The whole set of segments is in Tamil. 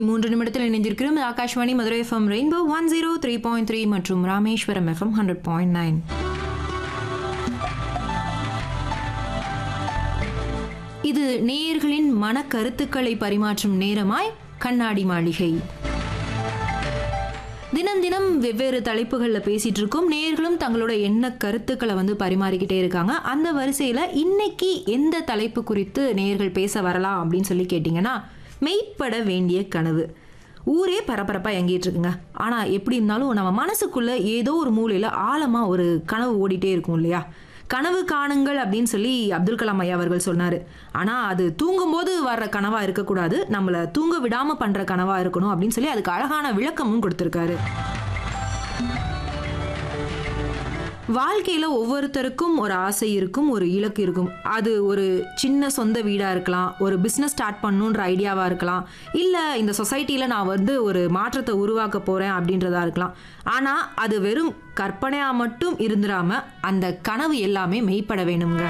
மூன்று நிமிடத்தில் இணைந்திருக்கிறோம் இது Akashvani Madurai FM rainbow one zero three point three மற்றும் Rameswaram FM hundred point nine இது நேயர்களின் மன கருத்துக்களை பரிமாற்றும் நேரமாய் கண்ணாடி மாளிகை தினம் தினம் வெவ்வேறு தலைப்புகளில் பேசிட்டு இருக்கோம் நேயர்களும் தங்களோட எண்ண கருத்துக்களை வந்து பரிமாறிக்கிட்டே இருக்காங்க அந்த வரிசையில் இன்னைக்கு எந்த தலைப்பு குறித்து நேயர்கள் பேச வரலாம் அப்படின்னு சொல்லி கேட்டிங்கன்னா மெய்ப்பட வேண்டிய கனவு ஊரே பரபரப்பாக இயங்கிட்டு இருக்குங்க ஆனால் எப்படி இருந்தாலும் நம்ம மனசுக்குள்ள ஏதோ ஒரு மூலையில் ஆழமாக ஒரு கனவு ஓடிட்டே இருக்கும் இல்லையா கனவு காணுங்கள் அப்படின்னு சொல்லி அப்துல் கலாம் ஐயா அவர்கள் சொன்னார் ஆனால் அது தூங்கும்போது வர்ற கனவாக இருக்கக்கூடாது நம்மளை தூங்க விடாமல் பண்ணுற கனவாக இருக்கணும் அப்படின்னு சொல்லி அதுக்கு அழகான விளக்கமும் கொடுத்துருக்காரு வாழ்க்கையில் ஒவ்வொருத்தருக்கும் ஒரு ஆசை இருக்கும் ஒரு இலக்கு இருக்கும் அது ஒரு சின்ன சொந்த வீடாக இருக்கலாம் ஒரு பிஸ்னஸ் ஸ்டார்ட் பண்ணணுன்ற ஐடியாவாக இருக்கலாம் இல்லை இந்த சொசைட்டியில் நான் வந்து ஒரு மாற்றத்தை உருவாக்க போகிறேன் அப்படின்றதா இருக்கலாம் ஆனால் அது வெறும் கற்பனையாக மட்டும் இருந்துடாம அந்த கனவு எல்லாமே மெய்ப்பட வேணுங்க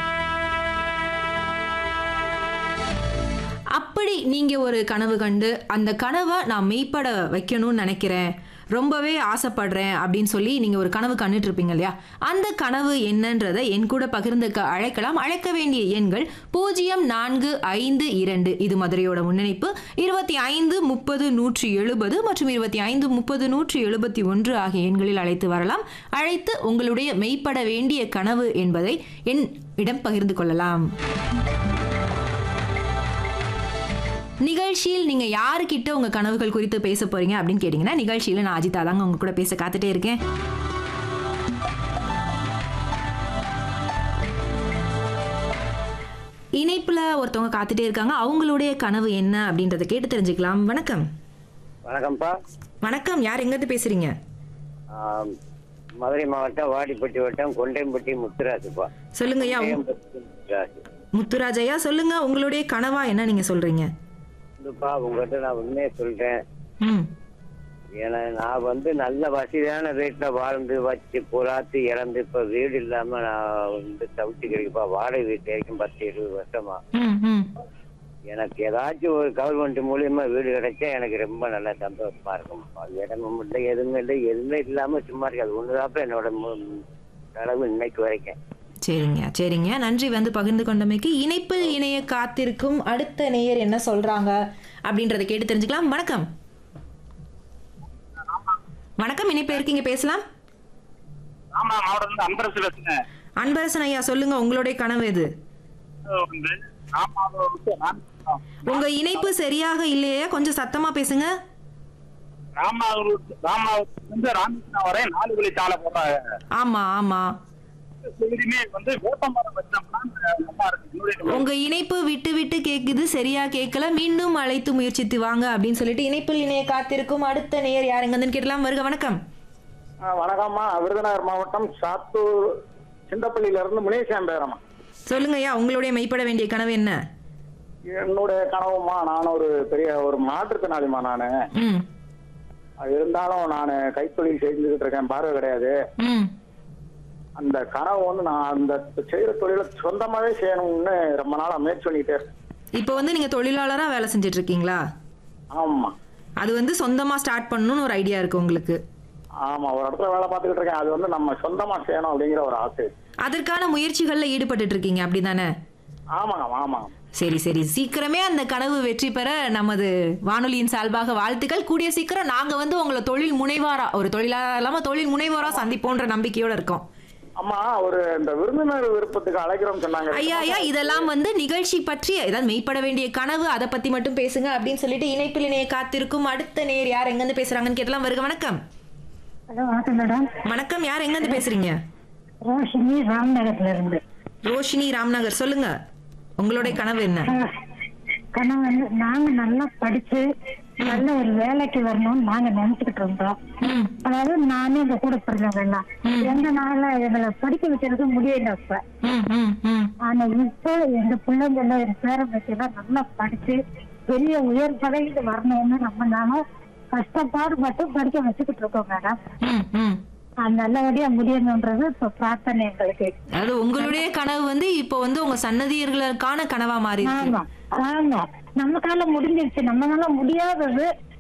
அப்படி நீங்கள் ஒரு கனவு கண்டு அந்த கனவை நான் மெய்ப்பட வைக்கணும்னு நினைக்கிறேன் ரொம்பவே ஆசைப்படுறேன் அப்படின்னு சொல்லி நீங்கள் ஒரு கனவு கண்டுட்டு இருப்பீங்க இல்லையா அந்த கனவு என்னன்றதை என் கூட பகிர்ந்துக்க அழைக்கலாம் அழைக்க வேண்டிய எண்கள் பூஜ்ஜியம் நான்கு ஐந்து இரண்டு இது மதுரையோட முன்னணிப்பு இருபத்தி ஐந்து முப்பது நூற்றி எழுபது மற்றும் இருபத்தி ஐந்து முப்பது நூற்றி எழுபத்தி ஒன்று ஆகிய எண்களில் அழைத்து வரலாம் அழைத்து உங்களுடைய மெய்ப்பட வேண்டிய கனவு என்பதை என் இடம் பகிர்ந்து கொள்ளலாம் நிகழ்ச்சியில் நீங்க யாருக்கிட்ட உங்க கனவுகள் குறித்து பேச போறீங்க அப்படின்னு கேட்டீங்கன்னா நிகழ்ச்சியில நான் அஜிதா தாங்க உங்க கூட பேச காத்துட்டே இருக்கேன் இணைப்புல ஒருத்தவங்க காத்துட்டே இருக்காங்க அவங்களுடைய கனவு என்ன அப்படின்றத கேட்டு தெரிஞ்சுக்கலாம் வணக்கம் வணக்கம்ப்பா வணக்கம் யார் எங்க இருந்து பேசுறீங்க ஆம், மதுரை மாவட்டம் வாடிப்பட்டி வட்டம் கொண்டையம்பட்டி முத்துராஜுப்பா சொல்லுங்க ஐயா உங்க- கொண்டையம்பட்டி முத்துராஜு முத்துராஜையா சொல்லுங்க உங்களுடைய கனவா என்ன நீங்க சொல்றீங்க இதுப்பா உங்ககிட்ட நான் உண்மையை சொல்றேன் ம் ஏன்னா நான் வந்து நல்ல வசதியான ரேட்ல வாழ்ந்து வச்சு புறாத்து இறந்து இப்ப வீடு இல்லாம நான் வந்து தவிச்சு கிடைக்குப்பா வாடகை வீட்டு வரைக்கும் பத்து இருபது வருஷமா ம் ம் எனக்கு ஏதாச்சும் ஒரு கவர்மெண்ட் மூலியமா வீடு கிடைச்சா எனக்கு ரொம்ப நல்ல சந்தோஷமா இருக்கும்ப்பா இடமும் இல்லை எதுவுமே இல்லை எதுவுமே இல்லாம சும்மா இருக்காது ஒண்ணுதாப்ப என்னோட மு- கடவு இன்னைக்கு வரைக்கும் சரிங்க சரிங்க நன்றி வந்து பகிர்ந்து கொண்டமைக்கு இணைப்பில் இணைய காத்திருக்கும் அடுத்த நேயர் என்ன சொல்றாங்க அப்படின்றத கேட்டு தெரிஞ்சுக்கலாம் வணக்கம் வணக்கம் இணைப்பு இருக்கீங்க பேசலாம் ஆமா மாவட்டத்துல அன்பரசு பேசுறேன் அன்பரசன் ஐயா சொல்லுங்க உங்களுடைய கனவு எது வந்து ராமாவை விட்டு ராம்- உங்க இணைப்பு சரியாக இல்லையா கொஞ்சம் சத்தமா பேசுங்க ராமாவூர் ராமாவூர் வந்து ராமகிருஷ்ணா வரை நாலு வழி சாலை போடுறாங்க ஆமா ஆமா எதுவுமே வந்து வேப்பமரம் வச்சோம்னா நல்லா இருக்கு என்னுடைய உங்க இணைப்பு விட்டு விட்டு கேக்குது சரியா கேட்கல மீண்டும் அழைத்து முயற்சித்து வாங்க அப்படின்னு சொல்லிட்டு இணைப்பில் இணைய காத்திருக்கும் அடுத்த நேயர் யார் எங்கன்னு கேட்டலாம் வருக வணக்கம் ஆ, வணக்கம்மா விருதுநகர் மாவட்டம் சாத்தூர் சிந்தப்பள்ளியில இருந்து முனேஷன் பேரம்மா சொல்லுங்க ஐயா உங்களுடைய மெய்ப்பட வேண்டிய கனவு என்ன என்னுடைய கனவுமா நான் ஒரு பெரிய ஒரு மாற்றுத்திறனாளிமா நானு ம் அது இருந்தாலும் நான் கைத்தொழில் செஞ்சுக்கிட்டு இருக்கேன் பார்வை கிடையாது ம் அந்த கனவு வந்து நான் அந்த செய்யற தொழிலை சொந்தமாவே செய்யணும்னு ரொம்ப நாளா முயற்சி பண்ணிட்டே இருக்கேன் இப்போ வந்து நீங்க தொழிலாளரா வேலை செஞ்சுட்டு இருக்கீங்களா ஆமா அது வந்து சொந்தமா ஸ்டார்ட் பண்ணணும்னு ஒரு ஐடியா இருக்கு உங்களுக்கு ஆமா ஒரு இடத்துல வேலை பார்த்துக்கிட்டு இருக்கேன் அது வந்து நம்ம சொந்தமா செய்யணும் அப்படிங்கிற ஒரு ஆசை இருக்கு. அதற்கான முயற்சிகள்ல ஈடுபட்டுட்டு இருக்கீங்க அப்படிதானே ஆமாங்க ஆமா சரி சரி சீக்கிரமே அந்த கனவு வெற்றி பெற நமது வானொலியின் சார்பாக வாழ்த்துக்கள் கூடிய சீக்கிரம் நாங்க வந்து உங்களை தொழில் முனைவாரா ஒரு தொழிலாளர் இல்லாம தொழில் முனைவோரா சந்திப்போன்ற நம்பிக்கையோட இருக்கோம் அம்மா ஒரு இந்த விருந்தினர் விருப்பத்துக்கு அழைக்கிறோம் சொன்னாங்க ஐயா ஐயா இதெல்லாம் வந்து நிகழ்ச்சி பற்றி ஏதாவது மெய்ப்பட வேண்டிய கனவு அதை பத்தி மட்டும் பேசுங்க அப்படின்னு சொல்லிட்டு இணைப்பில் இணைய காத்திருக்கும் அடுத்த நேர் யார் எங்கிருந்து பேசுறாங்கன்னு கேட்டலாம் வருக வணக்கம் ஹலோ வணக்கம் மேடம் வணக்கம் யார் எங்கிருந்து பேசுறீங்க ரோஷினி ராம்நகர்ல இருந்து ரோஷினி ராம்நகர் சொல்லுங்க உங்களுடைய கனவு என்ன அஹ், கனவு வந்து நாங்க நல்லா படிச்சு நல்ல ஒரு வேலைக்கு வரணும்னு நாங்க நினைச்சுக்கிட்டு இருந்தோம் ம் அதாவது நானே இந்த கூட படிச்சவங்க எல்லாம் எங்க நாள எங்களை படிக்க வைக்கிறது முடியல இப்ப ம் ம் ம் ஆனா இப்ப எங்க பிள்ளைங்க எல்லாம் என் பேரன் எல்லாம் நல்லா படிச்சு பெரிய உயர் பதவிக்கு வரணும்னு நம்ம நானும் கஷ்டப்பாடு மட்டும் படிக்க வச்சுக்கிட்டு இருக்கோம் மேடம் ம் ம் அது நல்லபடியா முடியணுன்றது இப்ப பிரார்த்தனை எங்களுக்கு அதாவது உங்களுடைய கனவு வந்து இப்போ வந்து உங்க சன்னதியர்களுக்கான கனவா மாறி இருக்கு ஆமா ஆமா நம்ம காலம் முடிஞ்சிருச்சு நம்மளால முடியாதது